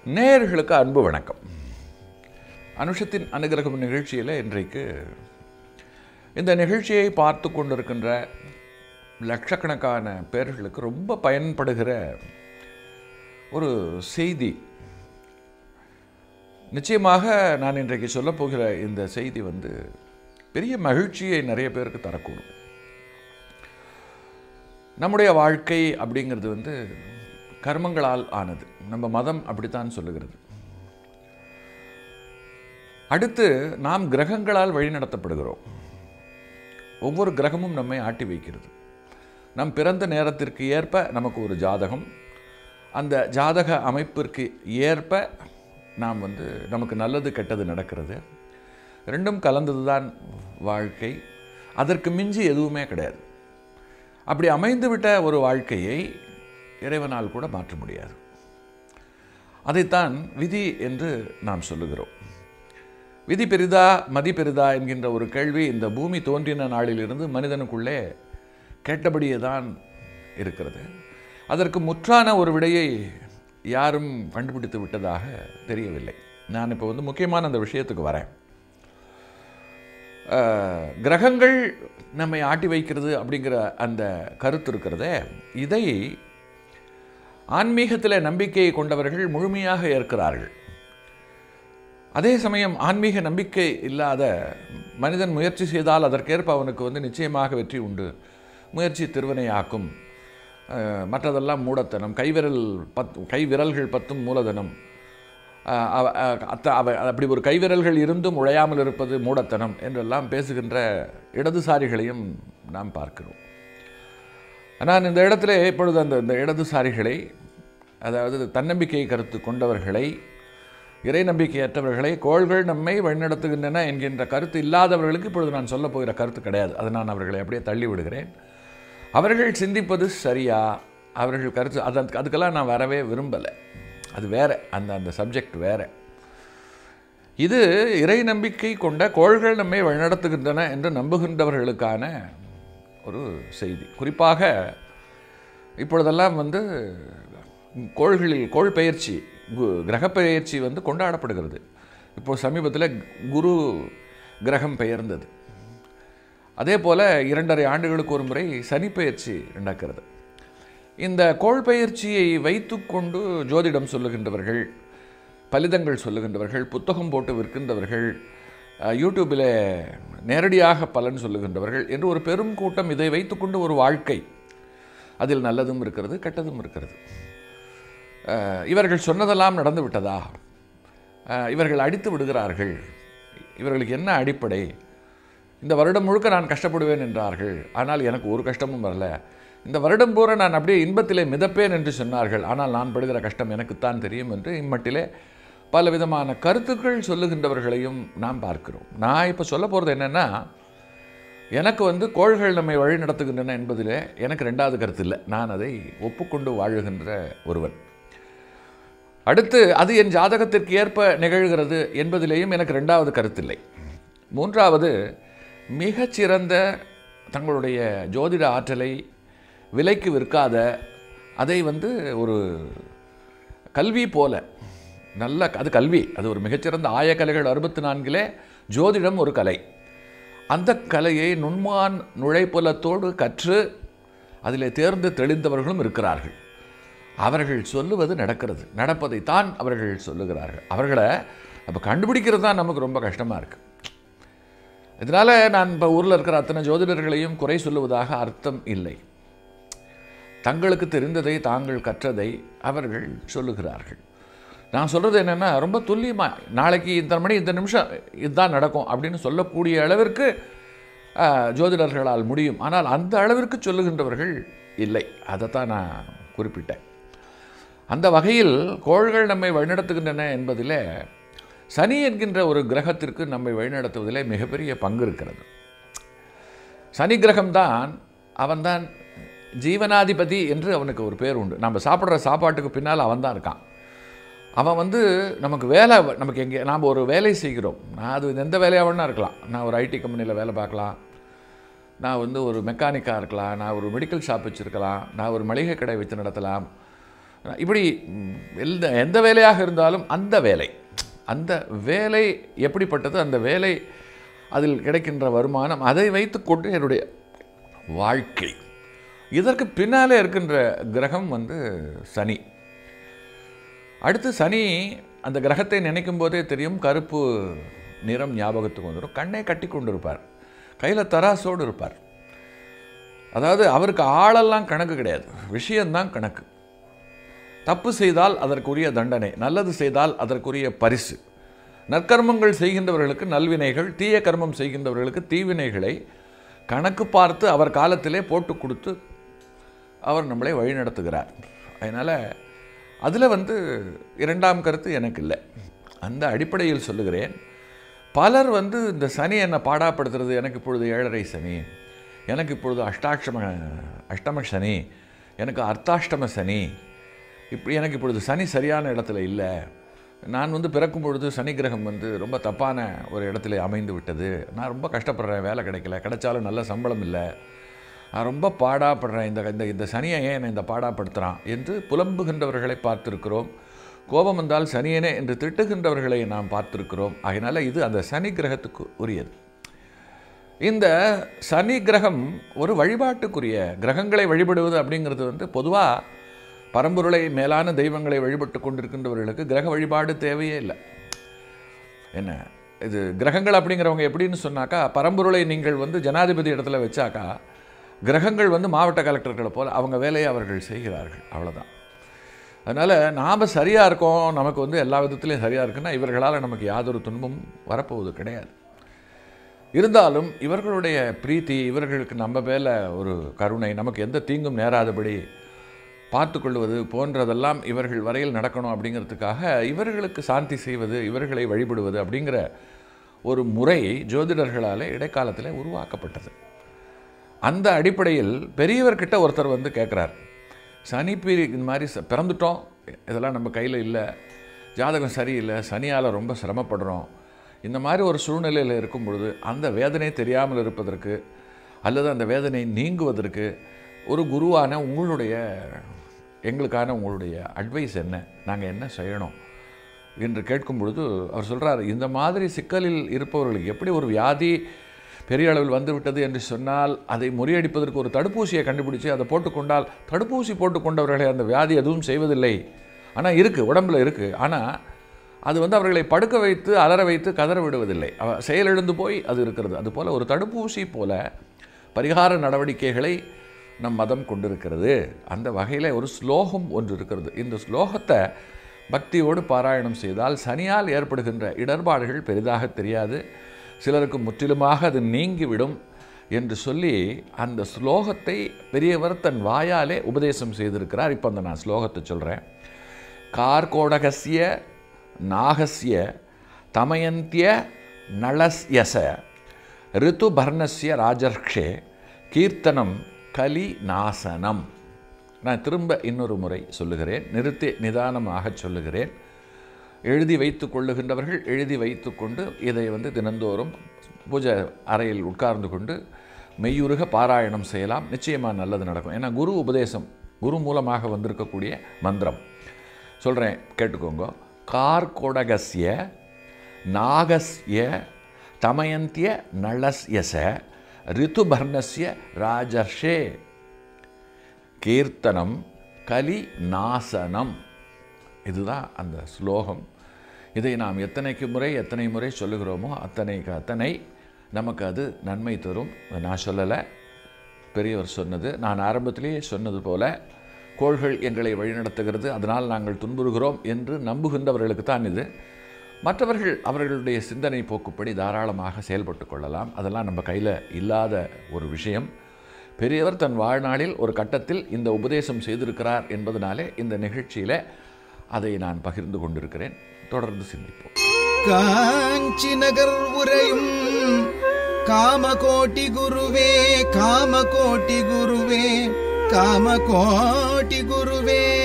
நேயர்களுக்கு அன்பு வணக்கம் அனுஷத்தின் அனுகிரகம் நிகழ்ச்சியில் இன்றைக்கு இந்த நிகழ்ச்சியை பார்த்து கொண்டிருக்கின்ற லட்சக்கணக்கான பேர்களுக்கு ரொம்ப பயன்படுகிற ஒரு செய்தி நிச்சயமாக நான் இன்றைக்கு சொல்லப் போகிற இந்த செய்தி வந்து பெரிய மகிழ்ச்சியை நிறைய பேருக்கு தரக்கூடும் நம்முடைய வாழ்க்கை அப்படிங்கிறது வந்து கர்மங்களால் ஆனது நம்ம மதம் அப்படித்தான் சொல்லுகிறது அடுத்து நாம் கிரகங்களால் வழிநடத்தப்படுகிறோம் ஒவ்வொரு கிரகமும் நம்மை ஆட்டி வைக்கிறது நம் பிறந்த நேரத்திற்கு ஏற்ப நமக்கு ஒரு ஜாதகம் அந்த ஜாதக அமைப்பிற்கு ஏற்ப நாம் வந்து நமக்கு நல்லது கெட்டது நடக்கிறது ரெண்டும் கலந்தது தான் வாழ்க்கை அதற்கு மிஞ்சி எதுவுமே கிடையாது அப்படி அமைந்துவிட்ட ஒரு வாழ்க்கையை இறைவனால் கூட மாற்ற முடியாது அதைத்தான் விதி என்று நாம் சொல்லுகிறோம் விதி பெரிதா மதி பெரிதா என்கின்ற ஒரு கேள்வி இந்த பூமி தோன்றின நாளிலிருந்து மனிதனுக்குள்ளே கேட்டபடியே தான் இருக்கிறது அதற்கு முற்றான ஒரு விடையை யாரும் கண்டுபிடித்து விட்டதாக தெரியவில்லை நான் இப்போ வந்து முக்கியமான அந்த விஷயத்துக்கு வரேன் அஹ், கிரகங்கள் நம்மை ஆட்டி வைக்கிறது அப்படிங்கிற அந்த கருத்து இருக்கிறதே இதை ஆன்மீகத்தில் நம்பிக்கையை கொண்டவர்கள் முழுமையாக ஏற்கிறார்கள் அதே சமயம் ஆன்மீக நம்பிக்கை இல்லாத மனிதன் முயற்சி செய்தால் அதற்கேற்ப அவனுக்கு வந்து நிச்சயமாக வெற்றி உண்டு முயற்சி திருவினையாக்கும் அஹ், மற்றதெல்லாம் மூடத்தனம் கைவிரல் பத் கைவிரல்கள் பத்தும் மூலதனம் அஹ், அவ- அஹ், அத்த அவ- அப்படி ஒரு கைவிரல்கள் இருந்தும் உழையாமல் இருப்பது மூடத்தனம் என்றெல்லாம் பேசுகின்ற இடதுசாரிகளையும் நாம் பார்க்கிறோம் நான் இந்த இடத்துல இப்பொழுது அந்த இந்த இடதுசாரிகளை அதாவது தன்னம்பிக்கை கருத்து கொண்டவர்களை இறை நம்பிக்கையற்றவர்களை கோள்கள் நம்மை வழிநடத்துகின்றன என்கின்ற கருத்து இல்லாதவர்களுக்கு இப்பொழுது நான் சொல்ல போகிற கருத்து கிடையாது அதை நான் அவர்களை அப்படியே தள்ளி விடுகிறேன் அவர்கள் சிந்திப்பது சரியா அவர்கள் கருத்து அது அதுக்கு- அதுக்கெல்லாம் நான் வரவே விரும்பலை அது வேற அந்த அந்த சப்ஜெக்ட் வேற இது இறை நம்பிக்கை கொண்ட கோள்கள் நம்மை வழிநடத்துகின்றன என்று நம்புகின்றவர்களுக்கான ஒரு செய்தி குறிப்பாக இப்பொழுதெல்லாம் வந்து கோள்களில் கோள் பெயர்ச்சி கு- கிரகப் பெயர்ச்சி வந்து கொண்டாடப்படுகிறது இப்போ சமீபத்தில் குரு கிரகம் பெயர்ந்தது அதே போல் இரண்டரை ஆண்டுகளுக்கு ஒரு முறை சனி பெயர்ச்சி நடக்கிறது இந்த கோள் பெயர்ச்சியை வைத்துக்கொண்டு ஜோதிடம் சொல்லுகின்றவர்கள் பலிதங்கள் சொல்லுகின்றவர்கள் புத்தகம் போட்டு விற்கின்றவர்கள் அஹ், யூடியூபில் நேரடியாக பலன் சொல்லுகின்றவர்கள் என்று ஒரு பெரும் கூட்டம் இதை வைத்துக்கொண்டு ஒரு வாழ்க்கை அதில் நல்லதும் இருக்கிறது கெட்டதும் இருக்கிறது அஹ், இவர்கள் சொன்னதெல்லாம் நடந்து விட்டதா அஹ், இவர்கள் அடித்து விடுகிறார்கள் இவர்களுக்கு என்ன அடிப்படை இந்த வருடம் முழுக்க நான் கஷ்டப்படுவேன் என்றார்கள் ஆனால் எனக்கு ஒரு கஷ்டமும் வரல இந்த வருடம் பூரா நான் அப்படியே இன்பத்திலே மிதப்பேன் என்று சொன்னார்கள் ஆனால் நான் படுகிற கஷ்டம் எனக்குத்தான் தெரியும் என்று இம்மட்டிலே பல விதமான கருத்துக்கள் சொல்லுகின்றவர்களையும் நாம் பார்க்கிறோம் நான் இப்போ சொல்ல போகிறது என்னென்னா எனக்கு வந்து கோள்கள் நம்மை வழி நடத்துகின்றன என்பதிலே எனக்கு ரெண்டாவது கருத்து இல்லை நான் அதை ஒப்புக்கொண்டு வாழுகின்ற ஒருவன் அடுத்து அது என் ஜாதகத்திற்கு ஏற்ப நிகழ்கிறது என்பதிலேயும் எனக்கு ரெண்டாவது கருத்தில்லை மூன்றாவது மிகச்சிறந்த தங்களுடைய ஜோதிட ஆற்றலை விலைக்கு விற்காத அதை வந்து ஒரு கல்வி போல நல்ல அது கல்வி அது ஒரு மிகச்சிறந்த ஆயக்கலைகள் அறுபத்தி நான்கிலே ஜோதிடம் ஒரு கலை அந்த கலையை நுண்மான் நுழைப்புலத்தோடு கற்று அதிலே தேர்ந்து தெளிந்தவர்களும் இருக்கிறார்கள் அவர்கள் சொல்லுவது நடக்கிறது நடப்பதைத்தான் அவர்கள் சொல்லுகிறார்கள் அவர்களை அப்போ கண்டுபிடிக்கிறது தான் நமக்கு ரொம்ப கஷ்டமாக இருக்குது இதனால் நான் இப்போ ஊரில் இருக்கிற அத்தனை ஜோதிடர்களையும் குறை சொல்லுவதாக அர்த்தம் இல்லை தங்களுக்கு தெரிந்ததை தாங்கள் கற்றதை அவர்கள் சொல்லுகிறார்கள் நான் சொல்கிறது என்னென்னா ரொம்ப துல்லியமாக நாளைக்கு இந்த மணி இந்த நிமிஷம் இதுதான் நடக்கும் அப்படின்னு சொல்லக்கூடிய அளவிற்கு ஆஹ், ஜோதிடர்களால் முடியும் ஆனால் அந்த அளவிற்கு சொல்லுகின்றவர்கள் இல்லை அதைத்தான் நான் குறிப்பிட்டேன் அந்த வகையில் கோள்கள் நம்மை வழிநடத்துகின்றன என்பதில் சனி என்கின்ற ஒரு கிரகத்திற்கு நம்மை வழிநடத்துவதிலே மிகப்பெரிய பங்கு இருக்கிறது சனி கிரகம்தான் அவன்தான் ஜீவனாதிபதி என்று அவனுக்கு ஒரு பேர் உண்டு நம்ம சாப்பிட்ற சாப்பாட்டுக்கு பின்னால் அவன் தான் இருக்கான் அவன் வந்து நமக்கு வேலை நமக்கு எங்கே நாம் ஒரு வேலை செய்கிறோம் நான் அது எந்த வேலையாக வேணா இருக்கலாம் நான் ஒரு ஐடி கம்பெனியில் வேலை பார்க்கலாம் நான் வந்து ஒரு மெக்கானிக்காக இருக்கலாம் நான் ஒரு மெடிக்கல் ஷாப் வச்சுருக்கலாம் நான் ஒரு மளிகை கடை வச்சு நடத்தலாம் இப்படி ம், எந்த எந்த வேலையாக இருந்தாலும் அந்த வேலை அந்த வேலை எப்படிப்பட்டது அந்த வேலை அதில் கிடைக்கின்ற வருமானம் அதை வைத்துக்கொண்டு என்னுடைய வாழ்க்கை இதற்கு பின்னாலே இருக்கின்ற கிரகம் வந்து சனி அடுத்து சனி அந்த கிரகத்தை நினைக்கும் போதே தெரியும் கருப்பு நிறம் ஞாபகத்துக்கு வந்துடும் கண்ணை கட்டி கொண்டு இருப்பார் கையில் தராசோடு இருப்பார் அதாவது அவருக்கு ஆளெல்லாம் கணக்கு கிடையாது விஷயம்தான் கணக்கு தப்பு செய்தால் அதற்குரிய தண்டனை நல்லது செய்தால் அதற்குரிய பரிசு நற்கர்மங்கள் செய்கின்றவர்களுக்கு நல்வினைகள் தீய கர்மம் செய்கின்றவர்களுக்கு தீவினைகளை கணக்கு பார்த்து அவர் காலத்திலே போட்டு கொடுத்து அவர் நம்மளை வழிநடத்துகிறார் அதனால் அதில் வந்து இரண்டாம் கருத்து எனக்கு இல்லை அந்த அடிப்படையில் சொல்லுகிறேன் பலர் வந்து இந்த சனி என்னை பாடாப்படுத்துறது எனக்கு இப்பொழுது ஏழரை சனி எனக்கு இப்பொழுது அஷ்டாட்சம அஷ்டம சனி எனக்கு அர்த்தாஷ்டம சனி இப்படி எனக்கு இப்பொழுது சனி சரியான இடத்துல இல்லை நான் வந்து பிறக்கும் பொழுது சனி கிரகம் வந்து ரொம்ப தப்பான ஒரு இடத்துல அமைந்து விட்டது நான் ரொம்ப கஷ்டப்படுறேன் வேலை கிடைக்கல கிடைச்சாலும் நல்ல சம்பளம் இல்லை நான் ரொம்ப பாடாப்படுறேன் இந்த இந்த இந்த சனியை ஏன் என்னை இந்த பாடாப்படுத்துகிறான் என்று புலம்புகின்றவர்களை பார்த்திருக்கிறோம் கோபம் வந்தால் சனியனே என்று திட்டுகின்றவர்களை நாம் பார்த்திருக்கிறோம் அதனால் இது அந்த சனி கிரகத்துக்கு உரியது இந்த சனி கிரகம் ஒரு வழிபாட்டுக்குரிய கிரகங்களை வழிபடுவது அப்படிங்கிறது வந்து பொதுவாக பரம்பொருளை மேலான தெய்வங்களை வழிபட்டு கொண்டிருக்கின்றவர்களுக்கு கிரக வழிபாடு தேவையே இல்லை என்ன இது கிரகங்கள் அப்படிங்கிறவங்க எப்படின்னு சொன்னாக்கா பரம்பொருளை நீங்கள் வந்து ஜனாதிபதி இடத்துல வச்சாக்கா கிரகங்கள் வந்து மாவட்ட கலெக்டர்களை போல அவங்க வேலையை அவர்கள் செய்கிறார்கள் அவ்வளோதான் அதனால் நாம் சரியாக இருக்கோம் நமக்கு வந்து எல்லா விதத்துலையும் சரியாக இருக்குன்னா இவர்களால் நமக்கு யாதொரு துன்பமும் வரப்போவது கிடையாது இருந்தாலும் இவர்களுடைய பிரீத்தி இவர்களுக்கு நம்ம மேல ஒரு கருணை நமக்கு எந்த தீங்கும் நேராதபடி பார்த்து கொள்வது போன்றதெல்லாம் இவர்கள் வரையில் நடக்கணும் அப்படிங்கிறதுக்காக இவர்களுக்கு சாந்தி செய்வது இவர்களை வழிபடுவது அப்படிங்கிற ஒரு முறை ஜோதிடர்களால் இடைக்காலத்தில் உருவாக்கப்பட்டது அந்த அடிப்படையில் பெரியவர்கிட்ட ஒருத்தர் வந்து கேட்குறார் சனி பீரி இந்த மாதிரி ச- பிறந்துட்டோம் இதெல்லாம் நம்ம கையில் இல்லை ஜாதகம் சரியில்லை சனியால் ரொம்ப சிரமப்படுறோம் இந்த மாதிரி ஒரு சூழ்நிலையில் இருக்கும் பொழுது அந்த வேதனை தெரியாமல் இருப்பதற்கு அல்லது அந்த வேதனை நீங்குவதற்கு ஒரு குருவான உங்களுடைய எங்களுக்கான உங்களுடைய அட்வைஸ் என்ன நாங்கள் என்ன செய்யணும் என்று கேட்கும் பொழுது அவர் சொல்றார் இந்த மாதிரி சிக்கலில் இருப்பவர்களுக்கு எப்படி ஒரு வியாதி பெரிய அளவில் வந்துவிட்டது என்று சொன்னால் அதை முறியடிப்பதற்கு ஒரு தடுப்பூசியை கண்டுபிடிச்சு அதை போட்டுக்கொண்டால் தடுப்பூசி போட்டுக்கொண்டவர்களை அந்த வியாதி எதுவும் செய்வதில்லை ஆனால் இருக்குது உடம்புல இருக்குது ஆனால் அது வந்து அவர்களை படுக்க வைத்து அலற வைத்து கதற விடுவதில்லை அவ செயலிழந்து போய் அது இருக்கிறது அதுபோல் ஒரு தடுப்பூசி போல பரிகார நடவடிக்கைகளை நம் மதம் கொண்டிருக்கிறது அந்த வகையில் ஒரு ஸ்லோகம் ஒன்று இருக்கிறது இந்த ஸ்லோகத்தை பக்தியோடு பாராயணம் செய்தால் சனியால் ஏற்படுகின்ற இடர்பாடுகள் பெரிதாக தெரியாது சிலருக்கு முற்றிலுமாக அது நீங்கிவிடும் என்று சொல்லி அந்த ஸ்லோகத்தை பெரியவர் தன் வாயாலே உபதேசம் செய்திருக்கிறார் இப்போ அந்த நான் ஸ்லோகத்தை சொல்கிறேன் கார்கோடகஸ்ய நாகஸ்ய தமயந்திய நளஸ்யச ரிதுபர்ணஸ்ய ராஜர்ஷே கீர்த்தனம் கலி நாசனம் நான் திரும்ப இன்னொரு முறை சொல்லுகிறேன் நிறுத்தி நிதானமாக சொல்லுகிறேன் எழுதி வைத்து கொள்ளுகின்றவர்கள் எழுதி வைத்துக்கொண்டு இதை வந்து தினந்தோறும் பூஜை அறையில் உட்கார்ந்து கொண்டு மெய்யுருக பாராயணம் செய்யலாம் நிச்சயமாக நல்லது நடக்கும் ஏன்னா குரு உபதேசம் குரு மூலமாக வந்திருக்கக்கூடிய மந்திரம் சொல்கிறேன் கேட்டுக்கோங்க கார்கொடகஸ்ய நாகஸ்ய தமயந்திய நளஸ்யச ரிதுபர்ணஸ்ய ராஜர்ஷே கீர்த்தனம் கலி நாசனம் இதுதான் அந்த ஸ்லோகம் இதை நாம் எத்தனைக்கு முறை எத்தனை முறை சொல்லுகிறோமோ அத்தனைக்கு அத்தனை நமக்கு அது நன்மை தரும் அதை நான் சொல்லலை பெரியவர் சொன்னது நான் ஆரம்பத்திலேயே சொன்னது போல கோள்கள் எங்களை வழிநடத்துகிறது அதனால் நாங்கள் துன்புறுகிறோம் என்று நம்புகின்றவர்களுக்கு தான் இது மற்றவர்கள் அவர்களுடைய சிந்தனை போக்குப்படி தாராளமாக செயல்பட்டு கொள்ளலாம் அதெல்லாம் நம்ம கையில் இல்லாத ஒரு விஷயம் பெரியவர் தன் வாழ்நாளில் ஒரு கட்டத்தில் இந்த உபதேசம் செய்திருக்கிறார் என்பதனாலே இந்த நிகழ்ச்சியில் அதை நான் பகிர்ந்து கொண்டிருக்கிறேன் தொடர்ந்து சிந்திப்போம் காஞ்சி நகர் உரையும் காமகோட்டி குருவே காமகோட்டி குருவே காமகோட்டி குருவே